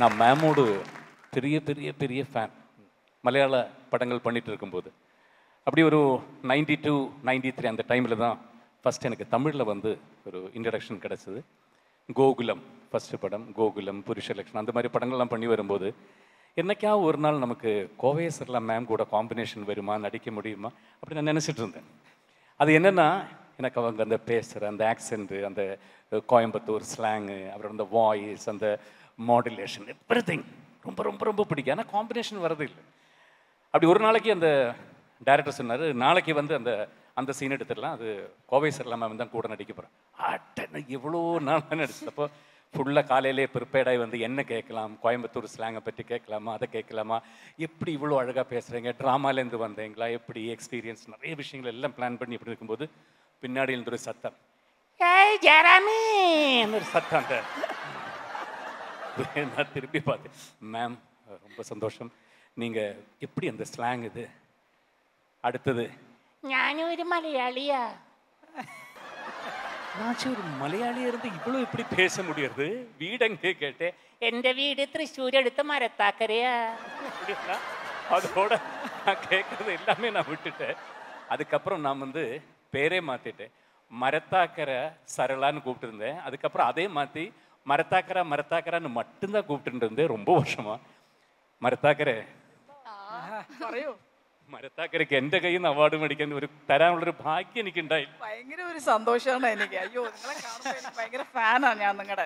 நான் மேமோடு பெரிய பெரிய பெரிய ஃபேன் மலையாள படங்கள் பண்ணிட்டு இருக்கும்போது அப்படி ஒரு நைன்டி டூ நைன்டி த்ரீ அந்த டைமில் தான் ஃபஸ்ட் எனக்கு தமிழில் வந்து ஒரு இன்ட்ரடக்ஷன் கிடச்சிது கோகுலம் ஃபஸ்ட்டு படம் கோகுலம் புருஷலக்ஷன் அந்த மாதிரி படங்கள்லாம் பண்ணி வரும்போது என்னைக்கா ஒரு நாள் நமக்கு கோவை சர்லா மேம் கூட காம்பினேஷன் வருமா நடிக்க முடியுமா அப்படி நான் நினச்சிட்டு இருந்தேன் அது என்னென்னா எனக்கு அவங்க அந்த பேசுகிற அந்த ஆக்சென்ட்டு அந்த அஹ், கோயம்புத்தூர் ஸ்லாங்கு அப்புறம் அந்த வாய்ஸ் அந்த மாடுலேஷன் எவ்ரி ரொம்ப ரொம்ப ரொம்ப பிடிக்கும் ஆனால் காம்பினேஷன் வரது இல்லை அப்படி ஒரு நாளைக்கு அந்த டைரக்டர் சொன்னார் நாளைக்கு வந்து அந்த அந்த சீன் எடுத்துடலாம் அது கோவை சரலாமா மேம் தான் கூட நடிக்க போகிறேன் ஆட்ட எவ்வளோ நாள் நடிச்சப்போ ஃபுல்லாக காலையிலே ப்ரிப்பேர்டாகி வந்து என்ன கேட்கலாம் கோயம்புத்தூர் ஸ்லாங்கை பற்றி கேட்கலாமா அதை கேட்கலாமா எப்படி இவ்வளோ அழகாக பேசுகிறீங்க ட்ராமாலேருந்து வந்தீங்களா எப்படி எக்ஸ்பீரியன்ஸ் நிறைய விஷயங்கள் எல்லாம் பிளான் பண்ணி இப்படி இருக்கும்போது பின்னாடி இருந்து ஒரு சத்தம் ஏய் ஜெராமி ஒரு சத்தம் அந்த நான் திருப்பி பார்த்தேன் மேம் ரொம்ப சந்தோஷம் நீங்கள் எப்படி அந்த ஸ்லாங் இது அடுத்தது ഞാനൊരു മലയാളിയാ நாச்சும் ஒரு மலையாளியா இருந்து இவ்வளோ எப்படி பேச முடியறது வீடெங்கே கேட்டேன் എന്റെ വീട് തൃശ്ശൂർ അടുത്ത് മരത്താക്കരയാ அப்படின்னா அதோட நான் கேட்கறது எல்லாமே நான் விட்டுட்டேன் அதுக்கப்புறம் நான் வந்து பேரே மாத்திட்டேன் மரத்தாக்கரை சரளான்னு கூப்பிட்டு இருந்தேன் அதுக்கப்புறம் அதே மாற்றி மரத்தாக்கரா மரத்தாக்கரான்னு மட்டும்தான் கூப்பிட்டு இருந்தேன் ரொம்ப வருஷமா മരത്താക്കരെ പറയൂ മരത്താക്കരയ്ക്ക് എൻ്റെ കയ്യിൽ നിന്ന് അവാർഡ് മേടിക്കാൻ ഒരു തരാനുള്ളൊരു ഭാഗ്യം എനിക്കുണ്ടായി ഭയങ്കര ഒരു സന്തോഷമാണ് എനിക്ക് അയ്യോ നിങ്ങളെ കാണുമ്പോൾ എനിക്ക് ഭയങ്കര ഫാനാണ് ഞാൻ നിങ്ങളുടെ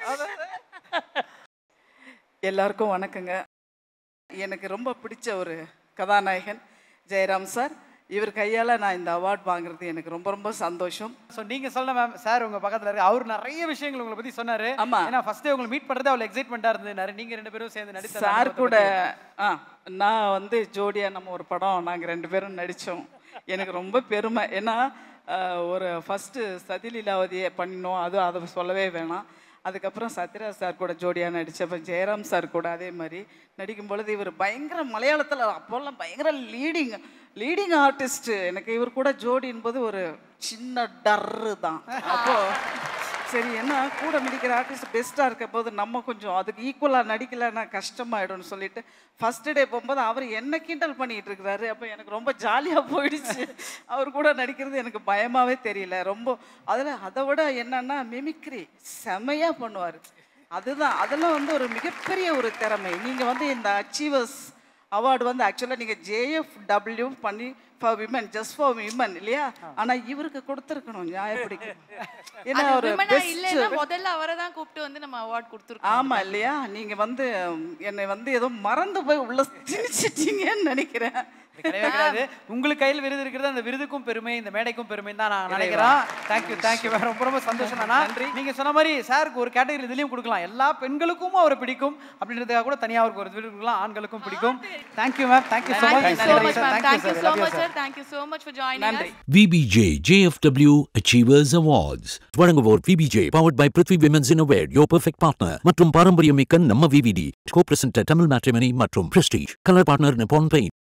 எல்லாருக்கும் வணக்கங்க எனக்கு ரொம்ப பிடிச்ச ஒரு கதாநாயகன் ஜெயராம் சார் இவர் கையால் நான் இந்த அவார்ட் வாங்குறது எனக்கு ரொம்ப ரொம்ப சந்தோஷம் ஸோ நீங்க சொல்ல மேம் சார் உங்க பக்கத்துல இருக்கு அவர் நிறைய விஷயங்கள் உங்களை பத்தி சொன்னாரு ஆமா. ஏன்னா ஃபர்ஸ்டே உங்களை மீட் பண்றது அவ்வளவு எக்ஸைட்மெண்டா இருந்தது நீங்க ரெண்டு பேரும் சேர்ந்து நடித்த அந்த சார் அனுபவத்தை கூட பத்தி. ஆ நான் வந்து ஜோடியாக நம்ம ஒரு படம் நாங்கள் ரெண்டு பேரும் நடித்தோம் எனக்கு ரொம்ப பெருமை ஏன்னா ஆ, ஒரு ஃபஸ்ட்டு சதிலீலாவதியை பண்ணினோம் அது அதை சொல்லவே வேணாம் அதுக்கப்புறம் சத்யராஜ் சார் கூட ஜோடியாக நடித்தப்ப ஜெயராம் சார் கூட அதே மாதிரி நடிக்கும் பொழுது இவர் பயங்கர மலையாளத்தில் அப்போல்லாம் பயங்கர லீடிங் லீடிங் ஆர்டிஸ்ட்டு எனக்கு இவர் கூட ஜோடி என்பது ஒரு சின்ன டர்ரு தான் அப்போது சரி என்ன கூட நடிக்கிற ஆர்டிஸ்ட் பெஸ்ட்டாக இருக்க போது நம்ம கொஞ்சம் அதுக்கு ஈக்குவலாக நடிக்கலைன்னா கஷ்டமாயிடும்னு சொல்லிட்டு ஃபர்ஸ்ட் டே போகும்போது அவர் என்ன கிண்டல் பண்ணிட்டு இருக்கிறாரு அப்போ எனக்கு ரொம்ப ஜாலியாக போயிடுச்சு அவர் கூட நடிக்கிறது எனக்கு பயமாகவே தெரியல ரொம்ப அதில் அதை விட என்னன்னா மிமிக்ரி செமையாக பண்ணுவார் அதுதான் அதெல்லாம் வந்து ஒரு மிகப்பெரிய ஒரு திறமை நீங்கள் வந்து இந்த அச்சீவர்ஸ் அவார்டு வந்து ஆக்சுவலாக நீங்கள் ஜேஎஃப்டபிள்யூ பண்ணி for women just for women இல்லையா ஆனால் இவருக்கு கொடுத்துருக்கணும் நியாயப்படி ஏன்னா அது ஒரு women ஆ பெஸ்ட் இல்லைன்னா முதல்ல அவரை தான் கூப்பிட்டு வந்து நம்ம அவார்ட் கொடுத்துருக்கோம் ஆமா இல்லையா நீங்க வந்து உம், என்னை வந்து ஏதோ மறந்து போய் உள்ள திணிச்சிட்டீங்கன்னு நினைக்கிறேன் இது கிடையவே கிடையாது உங்களுக்கு கையில் விருது இருக்கிறது அந்த விருதுக்கும் பெருமை இந்த மேடைக்கும் பெருமை தான் நான் நினைக்கிறேன் தேங்க்யூ தேங்க்யூ மேம் ரொம்ப ரொம்ப சந்தோஷம் தானா நன்றி. நீங்க சொன்ன மாதிரி சாருக்கு ஒரு கேட்டகரி இதுலயும் கொடுக்கலாம் எல்லா பெண்களுக்கும் அவரை பிடிக்கும் அப்படின்றதுக்காக கூட தனியா அவருக்கு ஒரு விருது கொடுக்கலாம் ஆண்களுக்கும் பிடிக்கும் thank you ma'am thank you so Thank much you so much, ma'am. Thank you so much, sir. Thank you so much for joining us. நன்றி VBJ JFW Achievers Awards வழங்குவோர் VBJ powered by Prithvi Women's Innovate your perfect partner மற்றும் பாரம்பரியமிக்க நம்ம VVD co-presented Tamil Matrimony மற்றும் Prestige color partner Nippon Paint